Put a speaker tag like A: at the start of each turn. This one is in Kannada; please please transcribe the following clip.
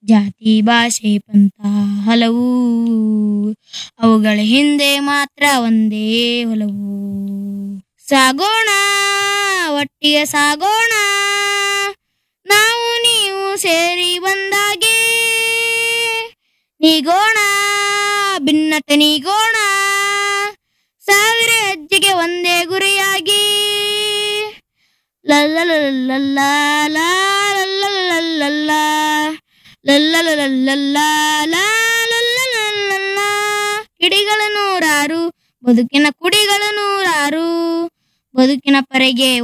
A: ಜಾತಿ ಭಾಷೆ ಪಂಥ ಹಲವು ಅವುಗಳ ಹಿಂದೆ ಮಾತ್ರ ಒಂದೇ ಒಲವು ಸಾಗೋಣ ಒಟ್ಟಿಗೆ ಸಾಗೋಣ ನಾವು ನೀವು ಸೇರಿ ಬಂದಾಗೆ ನೀಗೋಣ ಭಿನ್ನತೆ ನೀಗೋಣ ಸಾವಿರ ಹೆಜ್ಜೆಗೆ ಒಂದೇ ಗುರಿಯಾಗಿ ಲಲ್ಲಲಲ್ಲಲ್ಲ ಲಲ್ಲಲಲ್ಲಲ್ಲ ಲಲ್ಲಲಲ್ಲಲ್ಲ ಲಲ್ಲಲಲ್ಲಲ್ಲ ಕಿಡಿಗಳು ನೂರಾರು ಬದುಕಿನ ಕುಡಿಗಳು ನೂರಾರು ಬದುಕಿನ ಪರೆಗೆ